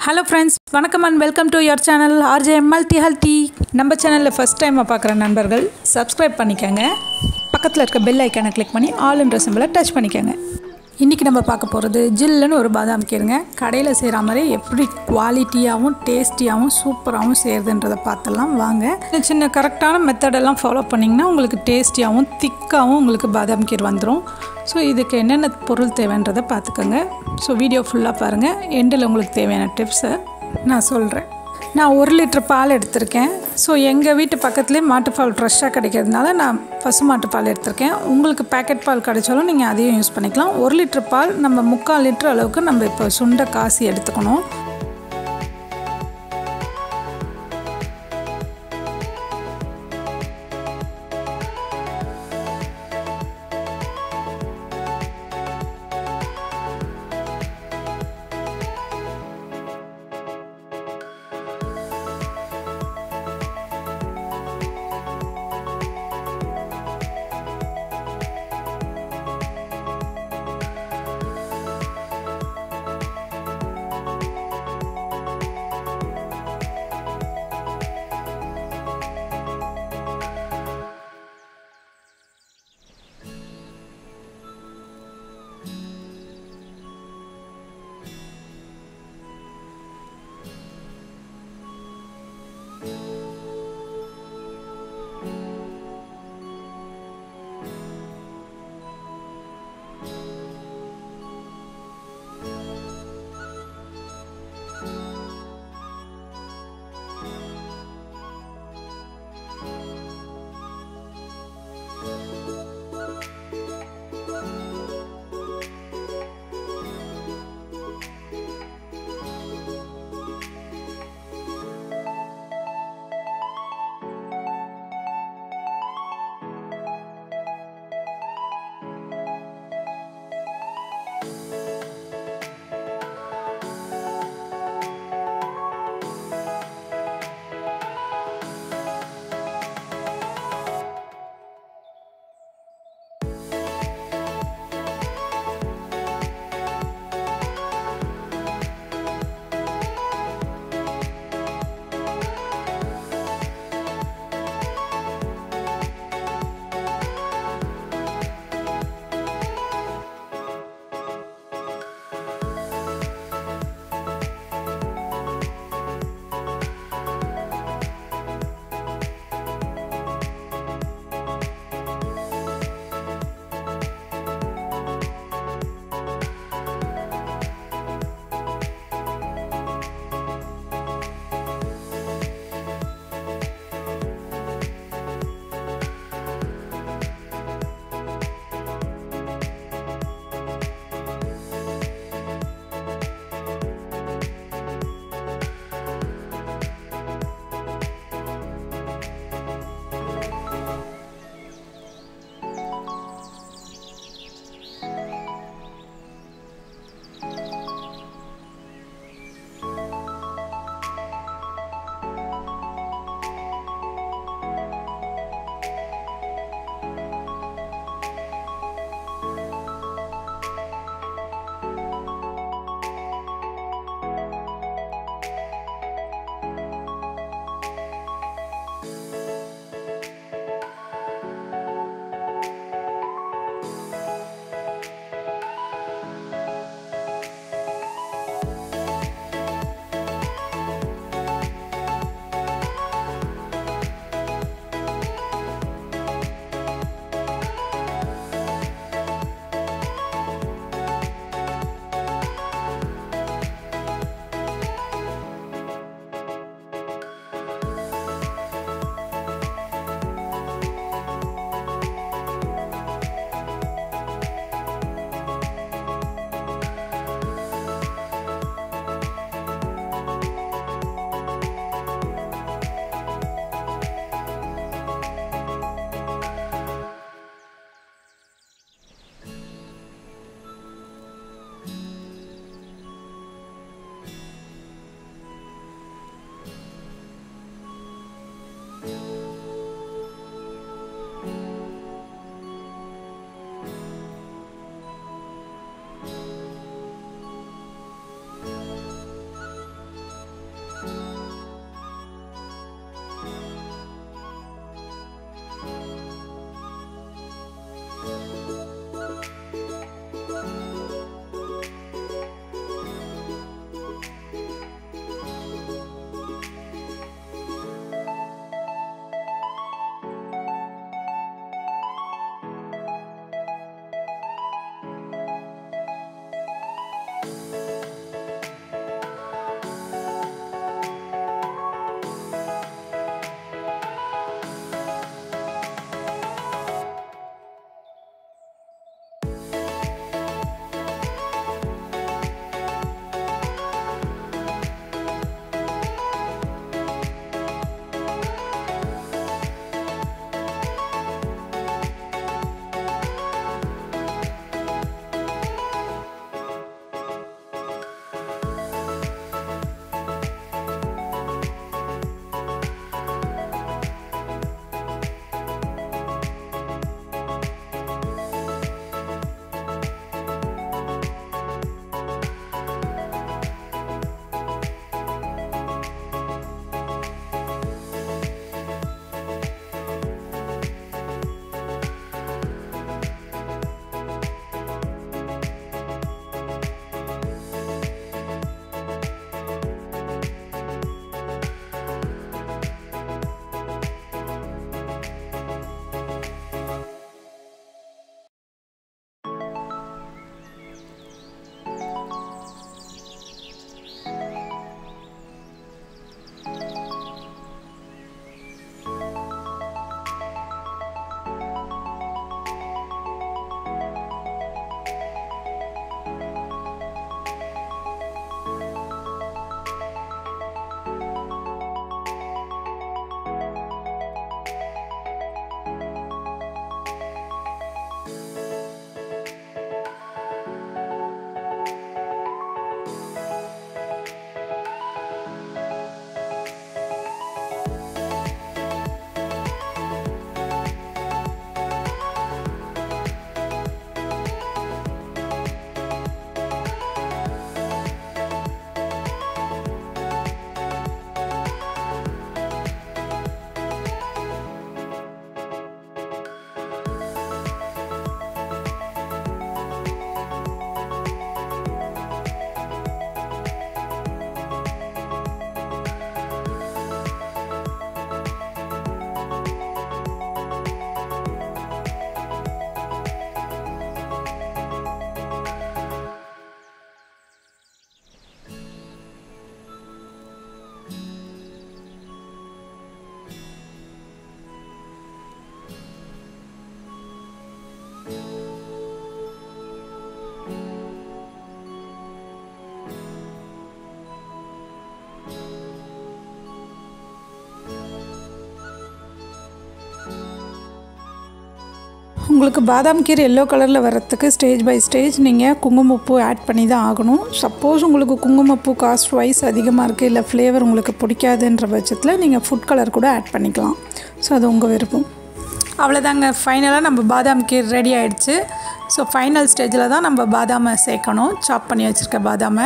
hello friends வணக்கம் and welcome to your channel RJ multi healthy நம்ம சேனலில் first டைமாக பார்க்குற நண்பர்கள் சப்ஸ்கிரைப் பண்ணிக்கோங்க பக்கத்தில் இருக்க பெல் ஐக்கானை கிளிக் பண்ணி ஆல்ன்ற சிம்பிளை டச் பண்ணிக்கோங்க இன்றைக்கி நம்ம பார்க்க போகிறது ஜில்லுன்னு ஒரு பாதாம் கீருங்க கடையில் செய்கிற மாதிரி எப்படி குவாலிட்டியாகவும் டேஸ்டியாகவும் சூப்பராகவும் செய்கிறதுன்றதை பார்த்துலாம் வாங்க சின்ன சின்ன கரெக்டான மெத்தடெல்லாம் ஃபாலோ பண்ணிங்கன்னா உங்களுக்கு டேஸ்டியாகவும் திக்காகவும் உங்களுக்கு பாதாம் கீர் வந்துடும் ஸோ இதுக்கு என்னென்ன பொருள் தேவைன்றதை பார்த்துக்கோங்க ஸோ வீடியோ ஃபுல்லாக பாருங்கள் எண்டில் உங்களுக்கு தேவையான டிப்ஸை நான் சொல்கிறேன் நான் ஒரு லிட்டர் பால் எடுத்திருக்கேன் ஸோ எங்கள் வீட்டு பக்கத்துலேயே மாட்டுப்பால் ஃப்ரெஷ்ஷாக கிடைக்கிறதுனால நான் பசு மாட்டுப்பால் எடுத்திருக்கேன் உங்களுக்கு பேக்கெட் பால் கிடைச்சாலும் நீங்கள் அதையும் யூஸ் பண்ணிக்கலாம் ஒரு லிட்டர் பால் நம்ம முக்கால் லிட்டர் அளவுக்கு நம்ம இப்போ சுண்டை காசி எடுத்துக்கணும் உங்களுக்கு பாதாம் கீர் எல்லோ கலரில் வரத்துக்கு ஸ்டேஜ் பை ஸ்டேஜ் நீங்கள் குங்குமப்பூ ஆட் பண்ணி தான் ஆகணும் சப்போஸ் உங்களுக்கு குங்குமப்பூ காஸ்ட் வைஸ் அதிகமாக இருக்குது இல்லை ஃப்ளேவர் உங்களுக்கு பிடிக்காதுன்ற பட்சத்தில் நீங்கள் ஃபுட் கலர் கூட ஆட் பண்ணிக்கலாம் ஸோ அது உங்கள் விருப்பம் அவ்வளோதாங்க ஃபைனலாக நம்ம பாதாம் கீர் ரெடி ஆகிடுச்சு ஸோ ஃபைனல் ஸ்டேஜில் தான் நம்ம பாதாமை சேர்க்கணும் சாப் பண்ணி வச்சுருக்க பாதாமை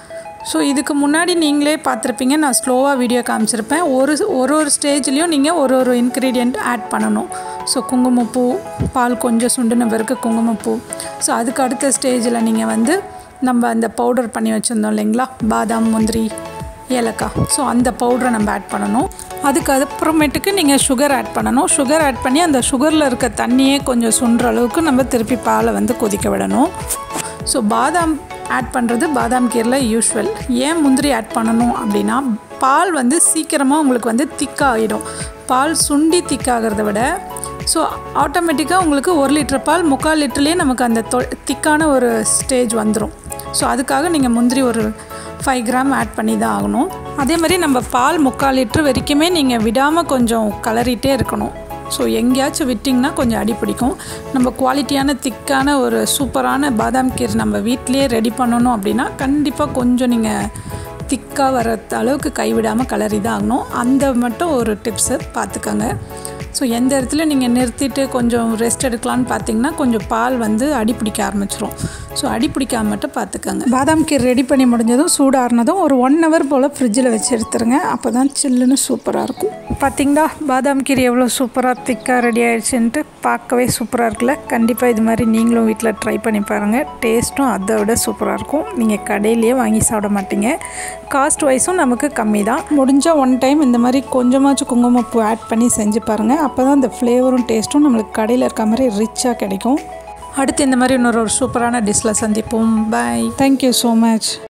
ஸோ இதுக்கு முன்னாடி நீங்களே பார்த்துருப்பீங்க நான் ஸ்லோவாக வீடியோ காமிச்சிருப்பேன் ஒரு ஒரு ஒரு ஸ்டேஜ்லேயும் நீங்கள் ஒரு ஒரு இன்க்ரீடியண்ட் ஆட் பண்ணணும் ஸோ குங்குமப்பூ பால் கொஞ்சம் சுண்டுன பிறகு குங்குமப்பூ ஸோ அதுக்கு அடுத்த ஸ்டேஜில் நீங்கள் வந்து நம்ம அந்த பவுடர் பண்ணி வச்சுருந்தோம் இல்லைங்களா பாதாம் முந்திரி ஏலக்காய் ஸோ அந்த பவுடரை நம்ம ஆட் பண்ணணும் அதுக்கு அப்புறமேட்டுக்கு நீங்கள் சுகர் ஆட் பண்ணணும் சுகர் ஆட் பண்ணி அந்த சுகரில் இருக்க தண்ணியே கொஞ்சம் சுண்டுற அளவுக்கு நம்ம திருப்பி பாலை வந்து கொதிக்க விடணும் ஸோ பாதாம் ஆட் பண்ணுறது பாதாம் கீரில் யூஸ்வல் ஏன் முந்திரி ஆட் பண்ணணும் அப்படின்னா பால் வந்து சீக்கிரமாக உங்களுக்கு வந்து திக்காகிடும் பால் சுண்டி திக்காகிறத விட ஸோ ஆட்டோமேட்டிக்காக உங்களுக்கு ஒரு லிட்டர் பால் முக்கால் லிட்டர்லேயே நமக்கு அந்த தொ திக்கான ஒரு ஸ்டேஜ் வந்துடும் ஸோ அதுக்காக நீங்கள் முந்திரி ஒரு ஃபைவ் கிராம் ஆட் பண்ணி தான் ஆகணும் அதே மாதிரி நம்ம பால் முக்கால் லிட்டர் வரைக்குமே நீங்கள் விடாமல் கொஞ்சம் கலரிட்டே இருக்கணும் ஸோ எங்கேயாச்சும் விட்டிங்கன்னா கொஞ்சம் அடி பிடிக்கும் நம்ம குவாலிட்டியான திக்கான ஒரு சூப்பரான பாதாம் கீர் நம்ம வீட்லேயே ரெடி பண்ணணும் அப்படின்னா கண்டிப்பாக கொஞ்சம் நீங்கள் திக்காக வர அளவுக்கு கைவிடாமல் கலரி தான் ஆகணும் அந்த மட்டும் ஒரு டிப்ஸை பார்த்துக்கோங்க ஸோ எந்த இடத்துல நீங்கள் நிறுத்திட்டு கொஞ்சம் ரெஸ்ட் எடுக்கலான்னு பார்த்தீங்கன்னா கொஞ்சம் பால் வந்து அடி பிடிக்க ஆரம்பிச்சிரும் ஸோ அடி பிடிக்காம மட்டும் பார்த்துக்கோங்க பாதாம் கீர் ரெடி பண்ணி முடிஞ்சதும் சூடாறினதும் ஒரு ஒன் ஹவர் போல் ஃப்ரிட்ஜில் வச்சு எடுத்துருங்க அப்போ தான் சில்லுன்னு சூப்பராக இருக்கும் பார்த்தீங்களா பாதாம் கீர் எவ்வளோ சூப்பராக திக்காக ரெடி ஆயிடுச்சுன்ட்டு பார்க்கவே சூப்பராக இருக்குல்ல கண்டிப்பாக இது மாதிரி நீங்களும் வீட்டில் ட்ரை பண்ணி பாருங்கள் டேஸ்ட்டும் அதை விட சூப்பராக இருக்கும் நீங்கள் கடையிலேயே வாங்கி சாப்பிட மாட்டீங்க காஸ்ட் வைஸும் நமக்கு கம்மி தான் முடிஞ்சால் ஒன் டைம் இந்த மாதிரி கொஞ்சமாச்சும் குங்குமப்பூ ஆட் பண்ணி செஞ்சு பாருங்கள் அப்போ தான் அந்த ஃப்ளேவரும் டேஸ்ட்டும் நம்மளுக்கு கடையில் இருக்க மாதிரி ரிச்சாக கிடைக்கும் அடுத்து இந்த மாதிரி இன்னொரு ஒரு சூப்பரான டிஷ்ஷில் சந்திப்போம் பாய் தேங்க்யூ ஸோ மச்